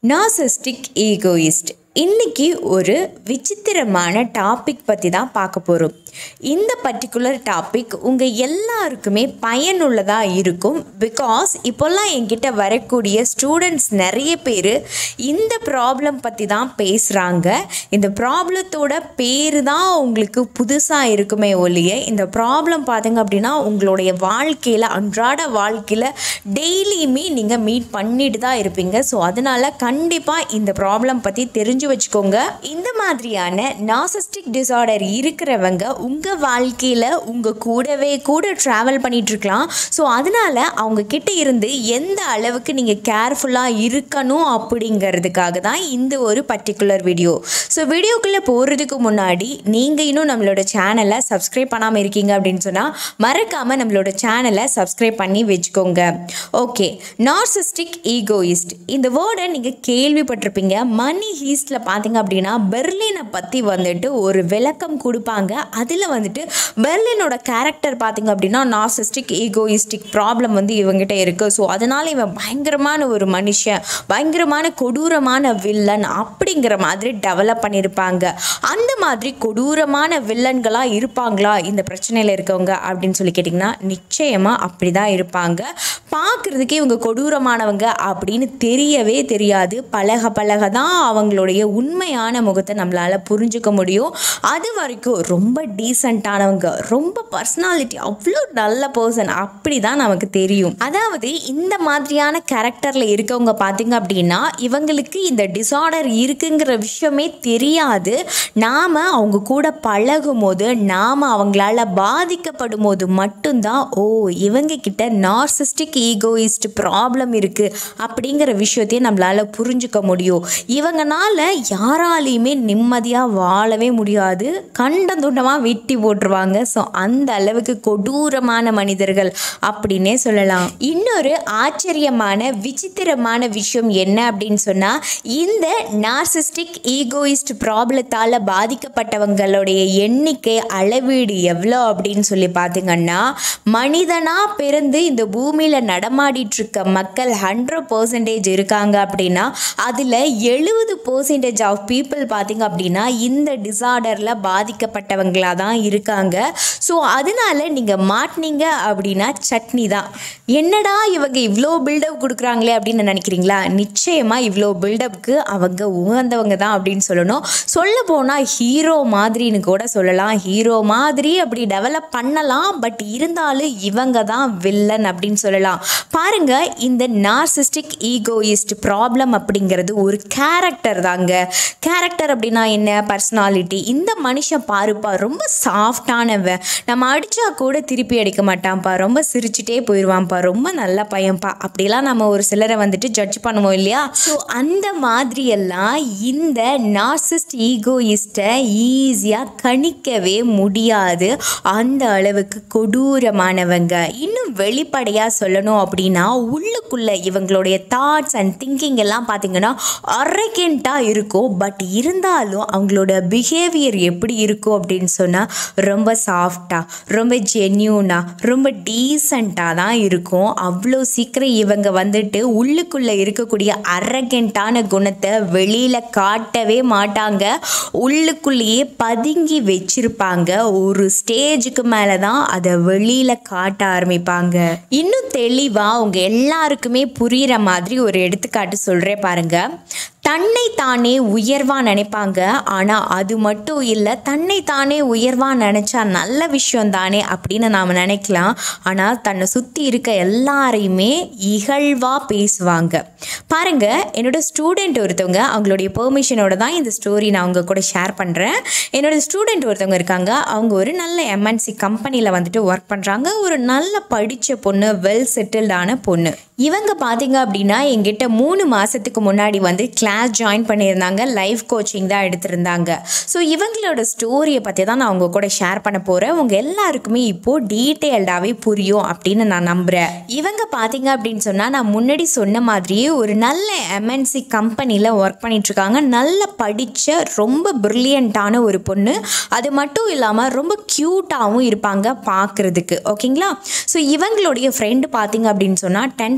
narcissistic egoist இன்னைக்கு ஒரு விசித்திரமான டாபிக் பற்றி தான் பார்க்க போகிறோம் இந்த பர்டிகுலர் டாபிக் உங்கள் எல்லாருக்குமே பயனுள்ளதாக இருக்கும் பிகாஸ் இப்போல்லாம் என்கிட்ட வரக்கூடிய ஸ்டூடெண்ட்ஸ் நிறைய பேர் இந்த ப்ராப்ளம் பற்றி தான் பேசுகிறாங்க இந்த ப்ராப்ளத்தோட பேர் தான் உங்களுக்கு புதுசாக இருக்குமே ஒழிய இந்த ப்ராப்ளம் பார்த்தீங்க அப்படின்னா உங்களுடைய வாழ்க்கையில் அன்றாட வாழ்க்கையில் டெய்லியுமே நீங்கள் மீட் பண்ணிட்டு தான் இருப்பீங்க ஸோ அதனால் கண்டிப்பாக இந்த ப்ராப்ளம் பற்றி தெரிஞ்சு வச்சுக்கோங்க இந்த மாதிரியான நாசிஸ்டிக் டிசார்டர் இருக்கிறவங்க உங்கள் வாழ்க்கையில் உங்கள் கூடவே கூட ட்ராவல் பண்ணிட்டு இருக்கலாம் ஸோ அதனால் அவங்க கிட்ட இருந்து எந்த அளவுக்கு நீங்கள் கேர்ஃபுல்லாக இருக்கணும் அப்படிங்கிறதுக்காக தான் இந்த ஒரு பர்டிகுலர் வீடியோ ஸோ வீடியோக்குள்ளே போகிறதுக்கு முன்னாடி நீங்கள் இன்னும் நம்மளோட சேனலை சப்ஸ்கிரைப் பண்ணாமல் இருக்கீங்க அப்படின்னு சொன்னால் மறக்காமல் நம்மளோட சேனலை சப்ஸ்கிரைப் பண்ணி வச்சுக்கோங்க ஓகே நார்சிஸ்டிக் ஈகோயிஸ்ட் இந்த வேர்டை நீங்கள் கேள்விப்பட்டிருப்பீங்க மணி ஹீஸ்டில் பார்த்தீங்க அப்படின்னா பெர்லினை பற்றி வந்துட்டு ஒரு விளக்கம் கொடுப்பாங்க அதில் வந்துட்டு பெர்லினோட கேரக்டர் பார்த்தீங்க அப்படின்னா நார்சிஸ்டிக் ஈகோயிஸ்டிக் ப்ராப்ளம் வந்து இவங்ககிட்ட இருக்குது ஸோ அதனால் இவன் பயங்கரமான ஒரு மனுஷன் பயங்கரமான கொடூரமான வில்லன் அப்படிங்கிற மாதிரி டெவலப் பண்ணியிருப்பாங்க அந்த மாதிரி கொடூரமான வில்லன்களாக இருப்பாங்களா இந்த பிரச்சனையில் இருக்கவங்க அப்படின்னு சொல்லி கேட்டிங்கன்னா நிச்சயமாக அப்படி தான் இருப்பாங்க பார்க்குறதுக்கே இவங்க கொடூரமானவங்க அப்படின்னு தெரியவே தெரியாது பழக பழக தான் அவங்களுடைய உண்மையான முகத்தை நம்மளால் புரிஞ்சுக்க முடியும் அது வரைக்கும் ரொம்ப டீசெண்டானவங்க ரொம்ப பர்சனாலிட்டி அவ்வளோ நல்ல பர்சன் அப்படி தான் நமக்கு தெரியும் அதாவது இந்த மாதிரியான கேரக்டரில் இருக்கவங்க பார்த்தீங்க அப்படின்னா இவங்களுக்கு இந்த டிசார்டர் இருக்குங்கிற விஷயமே தெரியாது நாம் அவங்க கூட பழகும் போது நாம் அவங்களால பாதிக்கப்படும் போது மட்டும்தான் ஓ இவங்க கிட்ட நார்சிஸ்டிக் ஈகோயிஸ்ட் ப்ராப்ளம் இருக்குது அப்படிங்கிற விஷயத்தையும் நம்மளால் புரிஞ்சுக்க முடியும் இவங்கனால யாராலையுமே நிம்மதியாக வாழவே முடியாது கண்ட துண்டமாக வெட்டி போட்டுருவாங்க ஸோ அந்த அளவுக்கு கொடூரமான மனிதர்கள் அப்படின்னே சொல்லலாம் இன்னொரு ஆச்சரியமான விசித்திரமான விஷயம் என்ன அப்படின்னு சொன்னால் இந்த நார்சிஸ்டிக் ஈகோயிஸ்ட் ப்ராப்ளத்தால் பாதிக்கப்பட்டவங்களுடைய எண்ணிக்கை அளவீடு எவ்வளோ அப்படின்னு சொல்லி பார்த்தீங்கன்னா மனிதனாக பிறந்து இந்த பூமியில் நடமாடிட்டு இருக்க மக்கள் ஹண்ட்ரட் பர்சன்டேஜ் இருக்காங்க அப்படின்னா அதில் எழுபது பர்சன்டேஜ் ஆஃப் பீப்புள் பார்த்தீங்க அப்படின்னா இந்த டிசார்டரில் பாதிக்கப்பட்டவங்களாக தான் இருக்காங்க ஸோ அதனால நீங்கள் மாட்டினீங்க அப்படின்னா சட்னி தான் என்னடா இவங்க இவ்வளோ பில்டப் கொடுக்குறாங்களே அப்படின்னு நினைக்கிறீங்களா நிச்சயமாக இவ்வளோ பில்டப்க்கு அவங்க உகந்தவங்க தான் அப்படின்னு சொல்லணும் சொல்ல போனால் ஹீரோ மாதிரின்னு கூட சொல்லலாம் ஹீரோ மாதிரி அப்படி டெவலப் பண்ணலாம் பட் இருந்தாலும் இவங்க தான் வில்லன் அப்படின்னு சொல்லலாம் பாருங்க இந்த நார்சிஸ்டிக் ஈகோயிஸ்ட் ப்ராப்ளம் அப்படிங்கிறது ஒரு கேரக்டர் தாங்க கேரக்டர் அப்படின்னா என்ன பர்சனாலிட்டி இந்த மனுஷன் பாருப்பா ரொம்ப சாஃப்டானவன் நம்ம அடித்தா கூட திருப்பி அடிக்க மாட்டான்ப்பா ரொம்ப சிரிச்சுட்டே போயிடுவான்ப்பா ரொம்ப நல்ல பையன்ப்பா அப்படிலாம் நம்ம ஒரு சிலரை வந்துட்டு ஜட்ஜ் பண்ணுவோம் இல்லையா ஸோ அந்த மாதிரியெல்லாம் இந்த நார்சிஸ்ட் ஈகோயிஸ்ட்டை ஈஸியாக கணிக்கவே முடியாது அந்த அளவுக்கு கொடூரமானவங்க இன்னும் வெளிப்படையாக சொல்லணும் அப்படின்னா உள்ளுக்குள்ளே இவங்களுடைய தாட்ஸ் அண்ட் திங்கிங் எல்லாம் பார்த்தீங்கன்னா அரகெண்ட்டாக இருக்கும் பட் இருந்தாலும் அவங்களோட பிஹேவியர் எப்படி இருக்கும் அப்படின்னு சொன்னால் ரொம்ப சாஃப்டாக ரொம்ப ஜென்யூனாக ரொம்ப டீசண்டாக தான் இருக்கும் அவ்வளோ சீக்கிரம் இவங்க வந்துட்டு உள்ளுக்குள்ளே இருக்கக்கூடிய அரகெண்ட்டான குணத்தை வெளியில் காட்டவே மாட்டாங்க உள்ளுக்குள்ளேயே பதுங்கி வச்சிருப்பாங்க ஒரு ஸ்டேஜுக்கு மேலே தான் அதை வெளியில் காட்ட ஆரம்பிப்பாங்க இன்னும் தெளிவாக அவங்க எல்லாருக்குமே புரிகிற மாதிரி ஒரு எடுத்துக்காட்டு சொல்கிறேன் பாருங்க தன்னை தானே உயர்வாக நினைப்பாங்க ஆனால் அது மட்டும் இல்லை தன்னை தானே உயர்வாக நினச்சா நல்ல விஷயம் தானே அப்படின்னு நாம் நினைக்கலாம் ஆனால் தன்னை சுற்றி இருக்க எல்லாரையுமே இகழ்வாக பேசுவாங்க பாருங்க என்னோட ஸ்டூடெண்ட் ஒருத்தவங்க அவங்களுடைய பெர்மிஷனோட தான் இந்த ஸ்டோரி நான் அவங்க கூட ஷேர் பண்ணுறேன் என்னோட ஸ்டூடெண்ட் ஒருத்தவங்க இருக்காங்க அவங்க ஒரு நல்ல எம்என்சி கம்பெனியில் வந்துட்டு ஒர்க் பண்ணுறாங்க ஒரு நல்ல படித்த பொண்ணு வெல் செட்டில்டான பொண்ணு இவங்க பார்த்தீங்க அப்படின்னா எங்கிட்ட மூணு மாதத்துக்கு முன்னாடி வந்து கிளாஸ் ஜாயின் பண்ணியிருந்தாங்க லைஃப் கோச்சிங் தான் எடுத்திருந்தாங்க ஸோ இவங்களோட ஸ்டோரியை பற்றி தான் நான் உங்கள் கூட ஷேர் பண்ண போகிறேன் உங்கள் எல்லாருக்குமே இப்போது டீட்டெயில்டாகவே புரியும் அப்படின்னு நான் நம்புகிறேன் இவங்க பார்த்தீங்க அப்படின்னு சொன்னால் நான் முன்னாடி சொன்ன மாதிரியே ஒரு நல்ல எம்என்சி கம்பெனியில் ஒர்க் பண்ணிகிட்ருக்காங்க நல்ல படித்த ரொம்ப ப்ரில்லியண்ட்டான ஒரு பொண்ணு அது மட்டும் இல்லாமல் ரொம்ப க்யூட்டாகவும் இருப்பாங்க பார்க்குறதுக்கு ஓகேங்களா ஸோ இவங்களுடைய ஃப்ரெண்டு பார்த்தீங்க அப்படின்னு சொன்னால் டென்த்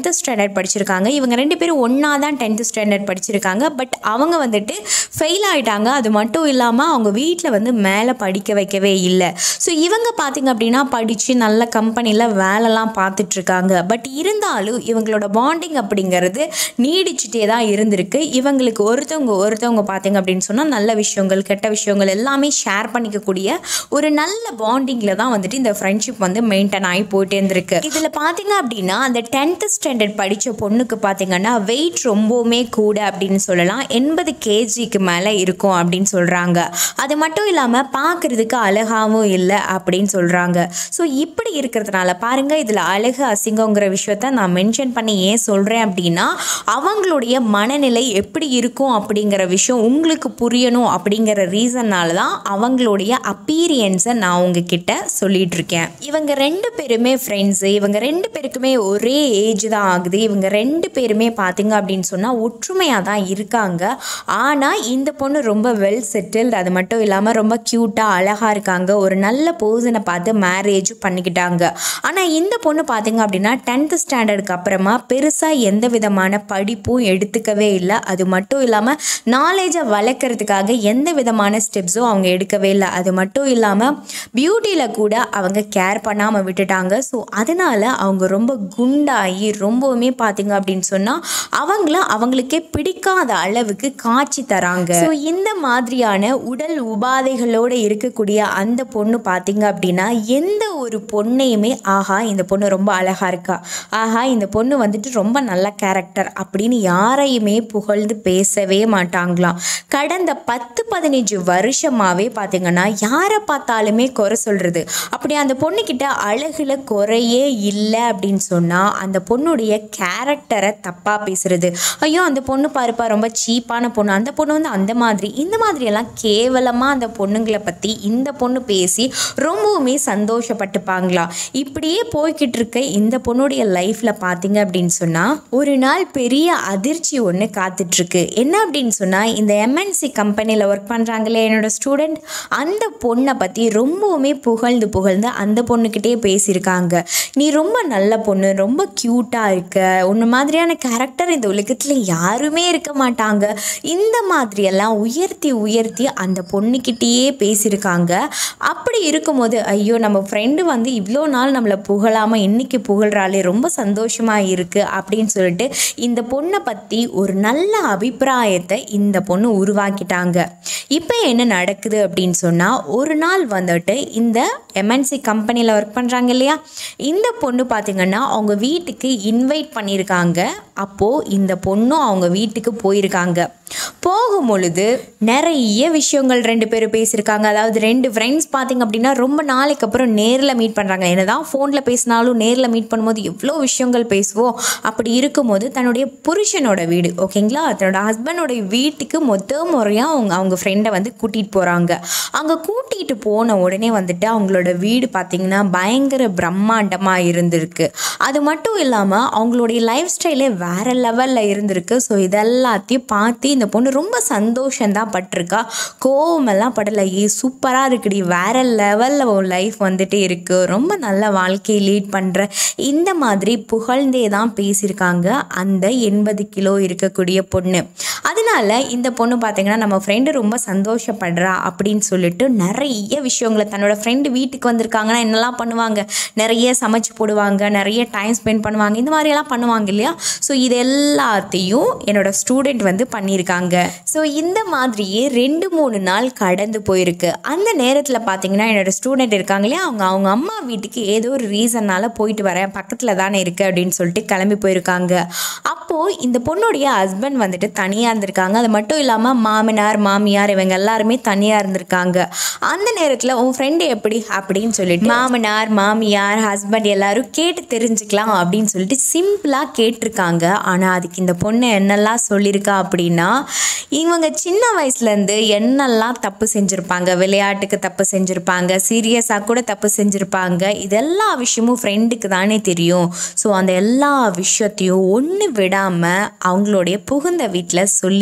டென்த்து ஸ்டாண்டர்ட் படிச்சிருக்காங்க இவங்க ரெண்டு பேரும் ஒன்றா தான் டென்த்து ஸ்டாண்டர்ட் படிச்சிருக்காங்க பட் அவங்க வந்துட்டு ஃபெயில் ஆகிட்டாங்க அது மட்டும் இல்லாமல் அவங்க வீட்டில் வந்து மேலே படிக்க வைக்கவே இல்லை ஸோ இவங்க பார்த்திங்க அப்படின்னா படித்து நல்ல கம்பெனியில் வேலைலாம் பார்த்துட்ருக்காங்க பட் இருந்தாலும் இவங்களோட பாண்டிங் அப்படிங்கிறது நீடிச்சுட்டே தான் இருந்திருக்கு இவங்களுக்கு ஒருத்தவங்க ஒருத்தவங்க பார்த்திங்க அப்படின்னு சொன்னால் நல்ல விஷயங்கள் கெட்ட விஷயங்கள் எல்லாமே ஷேர் பண்ணிக்கக்கூடிய ஒரு நல்ல பாண்டிங்கில் தான் வந்துட்டு இந்த ஃப்ரெண்ட்ஷிப் வந்து மெயின்டைன் ஆகி போயிட்டே இருந்திருக்கு இதில் பார்த்தீங்க அப்படின்னா அந்த டென்த்து ஸ்டாண்டர்ட் படித்த பொண்ணுக்கு பார்த்தீங்கன்னா வெயிட் ரொம்பவுமே கூட அப்படின்னு சொல்லலாம் எண்பது கேஜிக்கு மேலே இருக்கும் அப்படின்னு சொல்கிறாங்க அது மட்டும் இல்லாமல் பார்க்குறதுக்கு அழகாகவும் இல்லை அப்படின்னு சொல்கிறாங்க ஸோ இப்படி இருக்கிறதுனால பாருங்கள் இதில் அழகு அசிங்கங்கிற விஷயத்த நான் மென்ஷன் பண்ணி ஏன் சொல்கிறேன் அப்படின்னா அவங்களுடைய மனநிலை எப்படி இருக்கும் அப்படிங்கிற விஷயம் உங்களுக்கு புரியணும் அப்படிங்கிற ரீசன்னால தான் அவங்களுடைய அப்பீரியன்ஸை நான் உங்ககிட்ட சொல்லிட்டு இருக்கேன் இவங்க ரெண்டு பேருமே ஃப்ரெண்ட்ஸு இவங்க ரெண்டு பேருக்குமே ஒரே ஏஜ் தான் ஆகுது இவங்க ரெண்டு பேருமே பார்த்தீங்க அப்படின்னு சொன்னால் ஒற்றுமையாக தான் இருக்காங்க ஆனால் இந்த பொண்ணு ரொம்ப வெல் செட்டில்டு அது மட்டும் இல்லாமல் ரொம்ப க்யூட்டாக அழகாக இருக்காங்க ஒரு நல்ல பர்சனை பார்த்து மேரேஜ் பண்ணிக்கிட்டாங்க ஆனால் இந்த பொண்ணு பார்த்தீங்க அப்படின்னா டென்த்து ஸ்டாண்டர்டுக்கு அப்புறமா பெருசாக எந்த விதமான படிப்பும் எடுத்துக்கவே இல்லை அது மட்டும் இல்லாமல் நாலேஜை வளர்க்குறதுக்காக எந்த விதமான ஸ்டெப்ஸும் அவங்க எடுக்கவே இல்லை அது மட்டும் இல்லாமல் பியூட்டியில் கூட அவங்க கேர் பண்ணாமல் விட்டுட்டாங்க ஸோ அதனால் அவங்க ரொம்ப குண்டாகி ரொம்பவுமே பார்த்தீங்க அப்படின்னு சொன்னால் அவங்கள அவங்களுக்கே பிடிக்காத அளவுக்கு காட்சி தராங்க ஸோ இந்த மாதிரியான உடல் உபாதைகளோடு இருக்கக்கூடிய அந்த பொண்ணு பார்த்தீங்க அப்படின்னா எந்த ஒரு பொண்ணையுமே ஆஹா இந்த பொண்ணு ரொம்ப அழகாக இருக்கா ஆஹா இந்த பொண்ணு வந்துட்டு ரொம்ப நல்ல கேரக்டர் அப்படின்னு யாரையுமே புகழ்ந்து பேசவே மாட்டாங்களாம் கடந்த பத்து பதினஞ்சு வருஷமாகவே பார்த்தீங்கன்னா யாரை பார்த்தாலுமே குறை சொல்கிறது அப்படி அந்த பொண்ணுக்கிட்ட அழகுல குறையே இல்லை அப்படின்னு சொன்னால் அந்த பொண்ணுடைய கேரக்டரை தப்பாக பேசுறது ஐயோ அந்த பொண்ணு பாருப்பா ரொம்ப சீப்பான பொண்ணு அந்த பொண்ணு வந்து அந்த மாதிரி இந்த மாதிரியெல்லாம் கேவலமாக அந்த பொண்ணுங்களை பற்றி இந்த பொண்ணு பேசி ரொம்பவுமே சந்தோஷப்பட்டுப்பாங்களாம் இப்படியே போய்கிட்டு இருக்க இந்த பொண்ணுடைய லைஃப்பில் பார்த்தீங்க அப்படின்னு சொன்னால் ஒரு நாள் பெரிய அதிர்ச்சி ஒன்று காத்துட்ருக்கு என்ன அப்படின்னு சொன்னால் இந்த எம்என்சி கம்பெனியில் ஒர்க் பண்ணுறாங்களே என்னோட ஸ்டூடெண்ட் அந்த பொண்ணை பற்றி ரொம்பவுமே புகழ்ந்து புகழ்ந்து அந்த பொண்ணுக்கிட்டே பேசியிருக்காங்க நீ ரொம்ப நல்ல பொண்ணு ரொம்ப க்யூட்டாக இருக்க உன்ன மாதிரியான கேரக்டர் இந்த உலகத்தில் யாருமே இருக்க மாட்டாங்க இந்த மாதிரியெல்லாம் உயர்த்தி உயர்த்தி அந்த பொண்ணுக்கிட்டேயே பேசியிருக்காங்க அப்படி இருக்கும்போது ஐயோ நம்ம ஃப்ரெண்டு வந்து இவ்வளோ நாள் நம்மளை புகழாமல் இன்னைக்கு புகழ்றாளே ரொம்ப சந்தோஷமாக இருக்குது அப்படின்னு சொல்லிட்டு இந்த பொண்ணை பற்றி ஒரு நல்ல அபிப்பிராயத்தை இந்த பொண்ணு உருவாக்கிட்டாங்க இப்போ என்ன நடக்குது அப்படின்னு சொன்னால் ஒரு நாள் வந்துட்டு இந்த எம்என்சி கம்பெனியில் ஒர்க் பண்ணுறாங்க இல்லையா இந்த பொண்ணு பார்த்திங்கன்னா அவங்க வீட்டுக்கு இன்வைட் பண்ணியிருக்காங்க அப்போது இந்த பொண்ணும் அவங்க வீட்டுக்கு போயிருக்காங்க போகும் பொழுது நிறைய விஷயங்கள் ரெண்டு பேரும் பேசியிருக்காங்க அதாவது ரெண்டு ஃப்ரெண்ட்ஸ் பார்த்திங்க அப்படின்னா ரொம்ப நாளைக்கு அப்புறம் நேரில் மீட் பண்ணுறாங்க என்னதான் ஃபோனில் பேசினாலும் நேரில் மீட் பண்ணும்போது எவ்வளோ விஷயங்கள் பேசுவோம் அப்படி இருக்கும்போது தன்னுடைய புருஷனோட வீடு ஓகேங்களா தன்னோட ஹஸ்பண்டோட வீட்டுக்கு மொத்த முறையாக அவங்க அவங்க ஃப்ரெண்டை வந்து கூட்டிகிட்டு போகிறாங்க அங்கே கூட்டிகிட்டு போன உடனே வந்துட்டு அவங்களோட வீடு பார்த்திங்கன்னா பயங்கர பிரம்மாண்டமாக இருந்திருக்கு அது மட்டும் இல்லாமல் அவங்களுடைய லைஃப் ஸ்டைலே வேறு லெவலில் இருந்திருக்கு ஸோ இதெல்லாத்தையும் பார்த்து இந்த பொண்ணு ரொம்ப சந்தோஷந்தான் பட்டிருக்கா கோவமெல்லாம் படலை ஏ சூப்பராக இருக்குடி வேற லெவலில் உன் லைஃப் வந்துட்டு இருக்குது ரொம்ப நல்ல வாழ்க்கையை லீட் பண்ணுற இந்த மாதிரி புகழ்ந்தே தான் பேசியிருக்காங்க அந்த எண்பது கிலோ இருக்கக்கூடிய பொண்ணு அதனால இந்த பொண்ணு பார்த்தீங்கன்னா நம்ம ஃப்ரெண்டு ரொம்ப சந்தோஷப்படுறா அப்படின்னு சொல்லிட்டு நிறைய விஷயங்களை தன்னோட ஃப்ரெண்டு வீட்டுக்கு வந்திருக்காங்கன்னா என்னெல்லாம் பண்ணுவாங்க நிறைய சமைச்சு போடுவாங்க நிறைய டைம் ஸ்பெண்ட் பண்ணுவாங்க இந்த மாதிரியெல்லாம் பண்ணுவாங்க இல்லையா ஸோ இது எல்லாத்தையும் என்னோட ஸ்டூடெண்ட் வந்து பண்ணியிருக்காங்க ஸோ இந்த மாதிரியே ரெண்டு மூணு நாள் கடந்து போயிருக்கு அந்த நேரத்தில் பார்த்தீங்கன்னா என்னோட ஸ்டூடெண்ட் இருக்காங்க இல்லையா அவங்க அவங்க அம்மா வீட்டுக்கு ஏதோ ஒரு ரீசன்னால் போயிட்டு வரேன் பக்கத்தில் தானே இருக்குது அப்படின்னு சொல்லிட்டு கிளம்பி போயிருக்காங்க அப்போது இந்த பொண்ணுடைய ஹஸ்பண்ட் வந்துட்டு தனியாக இருந்திருக்காங்க அது மட்டும் இல்லாமல் மாமனார் மாமியார் இவங்க எல்லாருமே தனியாக இருந்திருக்காங்க அந்த நேரத்தில் உன் ஃப்ரெண்டு எப்படி அப்படின்னு சொல்லிட்டு மாமனார் மாமியார் ஹஸ்பண்ட் எல்லாரும் கேட்டு தெரிஞ்சுக்கலாம் அப்படின்னு சொல்லிட்டு சிம்பிளாக கேட்டிருக்காங்க ஆனால் அதுக்கு இந்த பொண்ணு என்னெல்லாம் சொல்லியிருக்கா அப்படின்னா இவங்க சின்ன வயசுலேருந்து என்னெல்லாம் தப்பு செஞ்சுருப்பாங்க விளையாட்டுக்கு தப்பு செஞ்சுருப்பாங்க சீரியஸாக கூட தப்பு செஞ்சுருப்பாங்க இதெல்லா விஷயமும் ஃப்ரெண்டுக்கு தானே தெரியும் ஸோ அந்த எல்லா விஷயத்தையும் ஒன்று விடாமல் அவங்களுடைய புகுந்த வீட்டில் சொல்லி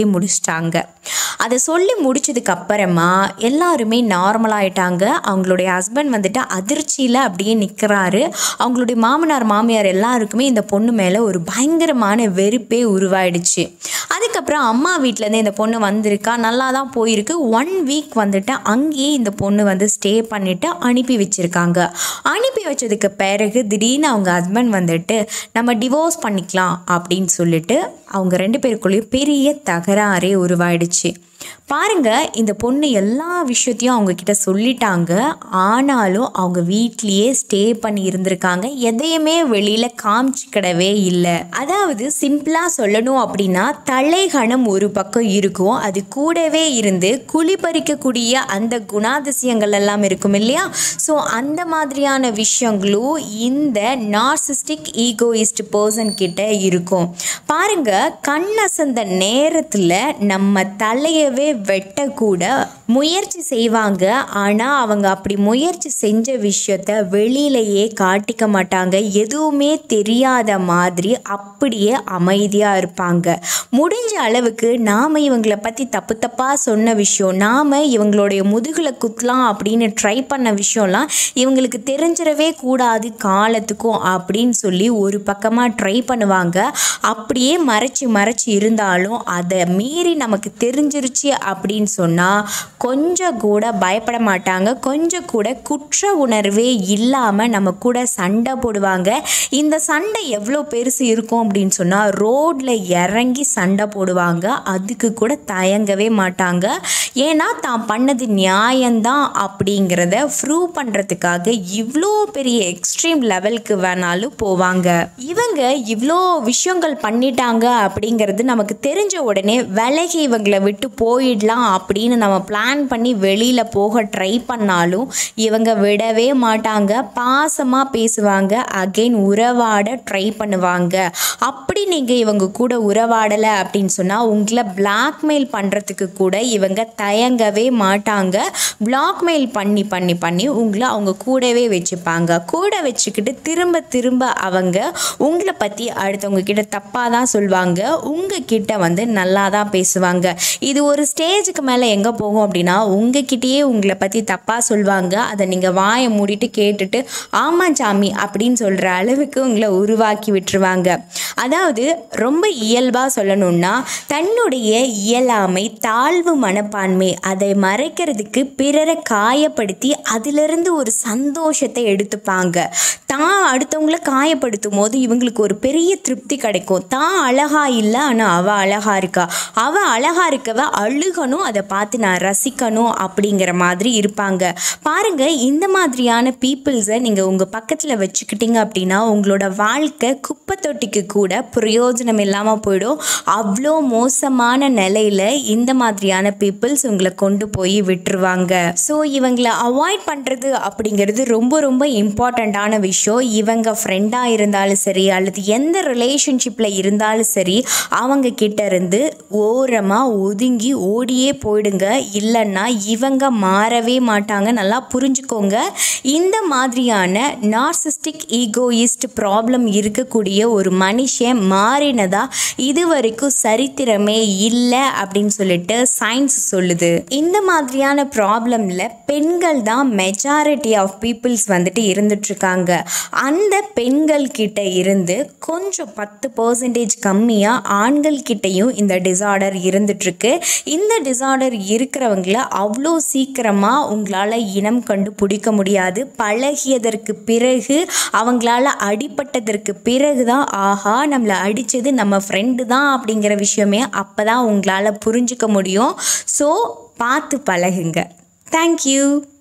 முடிச்சிட்டாங்க அதை சொல்லி முடிச்சதுக்கு அப்புறமா எல்லாருமே நார்மல் ஆயிட்டாங்க அவங்களுடைய ஹஸ்பண்ட் வந்துட்டு அதிர்ச்சியில் அப்படியே நிற்கிறாரு அவங்களுடைய மாமனார் மாமியார் எல்லாருக்குமே இந்த பொண்ணு மேலே ஒரு பயங்கரமான வெறுப்பே உருவாயிடுச்சு அதுக்கப்புறம் அம்மா வீட்டிலேருந்து இந்த பொண்ணு வந்திருக்கா நல்லா தான் போயிருக்கு ஒன் வீக் வந்துட்டு அங்கேயே இந்த பொண்ணு வந்து ஸ்டே பண்ணிவிட்டு அனுப்பி வச்சுருக்காங்க அனுப்பி வச்சதுக்கு பிறகு திடீர்னு அவங்க ஹஸ்பண்ட் வந்துட்டு நம்ம டிவோர்ஸ் பண்ணிக்கலாம் அப்படின்னு சொல்லிட்டு அவங்க ரெண்டு பேருக்குள்ளேயும் பெரிய தகராறே உருவாயிடுச்சு பாருங்க இந்த பொண்ணு எல்லா விஷயத்தையும் அவங்க கிட்ட சொல்லிட்டாங்க ஆனாலும் அவங்க வீட்லேயே ஸ்டே பண்ணி இருந்திருக்காங்க எதையுமே வெளியில காமிச்சிக்கிடவே இல்லை அதாவது சிம்பிளா சொல்லணும் அப்படின்னா தலைகணம் ஒரு பக்கம் இருக்கும் அது கூடவே இருந்து குழி பறிக்கக்கூடிய அந்த குணாதிசயங்கள் எல்லாம் இருக்கும் இல்லையா ஸோ அந்த மாதிரியான விஷயங்களும் இந்த நார்சிஸ்டிக் ஈகோயிஸ்ட் பர்சன் கிட்ட இருக்கும் பாருங்க கண்ணசந்த நேரத்தில் நம்ம தலையவே வெட்டக்கூட முயற்சி செய்வாங்க ஆனால் அவங்க அப்படி முயற்சி செஞ்ச விஷயத்த வெளியிலேயே காட்டிக்க மாட்டாங்க எதுவுமே தெரியாத மாதிரி அப்படியே அமைதியாக இருப்பாங்க முடிஞ்ச அளவுக்கு நாம் இவங்களை பற்றி தப்பு தப்பாக சொன்ன விஷயம் நாம் இவங்களுடைய முதுகில் குத்தலாம் அப்படின்னு ட்ரை பண்ண விஷயம்லாம் இவங்களுக்கு தெரிஞ்சிடவே கூடாது காலத்துக்கும் அப்படின்னு சொல்லி ஒரு பக்கமாக ட்ரை பண்ணுவாங்க அப்படியே மறைச்சி மறைச்சி இருந்தாலும் அதை மீறி நமக்கு தெரிஞ்சிருச்சு அப்படின்னு சொன்னால் கொஞ்சம் கூட பயப்பட மாட்டாங்க கொஞ்சம் கூட குற்ற உணர்வே இல்லாமல் நம்ம கூட சண்டை போடுவாங்க இந்த சண்டை எவ்வளோ பெருசு இருக்கும் அப்படின்னு சொன்னால் ரோட்டில் இறங்கி சண்டை போடுவாங்க அதுக்கு கூட தயங்கவே மாட்டாங்க ஏன்னா தான் பண்ணது நியாயம்தான் அப்படிங்கிறத ப்ரூவ் பண்ணுறதுக்காக இவ்வளோ பெரிய எக்ஸ்ட்ரீம் லெவலுக்கு வேணாலும் போவாங்க இவங்க இவ்வளோ விஷயங்கள் பண்ணிட்டாங்க அப்படிங்கிறது நமக்கு தெரிஞ்ச உடனே விலகி இவங்களை விட்டு போயிடலாம் அப்படின்னு நம்ம பிளான் பண்ணி வெளியில் போக ட்ரை பண்ணாலும் இவங்க விடவே மாட்டாங்க பாசமாக பேசுவாங்க அகைன் உறவாட ட்ரை பண்ணுவாங்க அப்படி நீங்கள் இவங்க கூட உறவாடலை அப்படின்னு சொன்னால் உங்களை பிளாக்மெயில் பண்ணுறதுக்கு கூட இவங்க தயங்கவே மாட்டாங்க பிளாக்மெயில் பண்ணி பண்ணி பண்ணி உங்களை அவங்க கூடவே வச்சுப்பாங்க கூட வச்சுக்கிட்டு திரும்ப திரும்ப அவங்க உங்களை பற்றி அடுத்தவங்க கிட்ட தப்பாக தான் சொல்லுவாங்க உங்ககிட்ட வந்து நல்லா தான் பேசுவாங்க இது ஒரு ஸ்டேஜுக்கு மேலே எங்கே போகும் அப்படின்னா உங்ககிட்டயே உங்களை பற்றி தப்பாக சொல்லுவாங்க அதை நீங்கள் வாயை மூடிட்டு கேட்டுட்டு ஆமாம் சாமி அப்படின்னு சொல்கிற அளவுக்கு உங்களை உருவாக்கி விட்டுருவாங்க அதாவது ரொம்ப இயல்பாக சொல்லணும்னா தன்னுடைய இயலாமை தாழ்வு மனப்பான்மை அதை மறைக்கிறதுக்கு பிறரை காயப்படுத்தி அதிலிருந்து ஒரு சந்தோஷத்தை எடுத்துப்பாங்க தான் அடுத்தவங்கள காயப்படுத்தும் போது இவங்களுக்கு ஒரு பெரிய திருப்தி கிடைக்கும் தான் அழகா இல்லை ஆனால் அவள் அழகா இருக்கா அவள் அழகா இருக்கவ அழுகணும் அதை பார்த்து நான் ரசிக்கணும் அப்படிங்கிற மாதிரி இருப்பாங்க பாருங்க இந்த மாதிரியான பீப்புள்ஸை நீங்கள் உங்கள் பக்கத்தில் வச்சுக்கிட்டீங்க அப்படின்னா உங்களோட வாழ்க்கை குப்பை தொட்டிக்கு கூட பிரயோஜனம் இல்லாமல் போயிடும் அவ்வளோ மோசமான நிலையில் இந்த மாதிரியான பீப்புள்ஸ் உங்களை கொண்டு போய் விட்டுருவாங்க ஸோ இவங்களை அவாய்ட் பண்ணுறது அப்படிங்கிறது ரொம்ப ரொம்ப இம்பார்ட்டண்ட்டான விஷயம் இவங்க ஃப்ரெண்டாக இருந்தாலும் சரி அல்லது எந்த ரிலேஷன்ஷிப்பில் இருந்தாலும் சரி அவங்க கிட்ட இருந்து ஓரமாக ஒதுங்கி ஓடியே போயிடுங்க இல்லைன்னா இவங்க மாறவே மாட்டாங்க நல்லா புரிஞ்சுக்கோங்க இந்த மாதிரியான நார்சிஸ்டிக் ஈகோயிஸ்ட் ப்ராப்ளம் இருக்கக்கூடிய ஒரு மனுஷன் மாறினதா இது வரைக்கும் சரித்திரமே இல்லை அப்படின்னு சொல்லிட்டு சயின்ஸ் சொல்லுது இந்த மாதிரியான ப்ராப்ளமில் பெண்கள் தான் மெஜாரிட்டி ஆஃப் பீப்புள்ஸ் வந்துட்டு இருந்துட்டு இருக்காங்க அந்த பெண்கள் கிட்ட இருந்து கொஞ்சம் பத்து பர்சன்டேஜ் கம்மியாக ஆண்கள் கிட்டேயும் இந்த டிசார்டர் இருந்துட்டுருக்கு இந்த டிசார்டர் இருக்கிறவங்கள அவ்வளோ சீக்கிரமாக உங்களால் இனம் கண்டு பிடிக்க முடியாது பழகியதற்கு பிறகு அவங்களால அடிபட்டதற்கு பிறகு தான் ஆஹா நம்மளை அடித்தது நம்ம ஃப்ரெண்டு தான் அப்படிங்கிற விஷயமே அப்போ தான் உங்களால் புரிஞ்சுக்க முடியும் ஸோ பார்த்து பழகுங்க தேங்க்யூ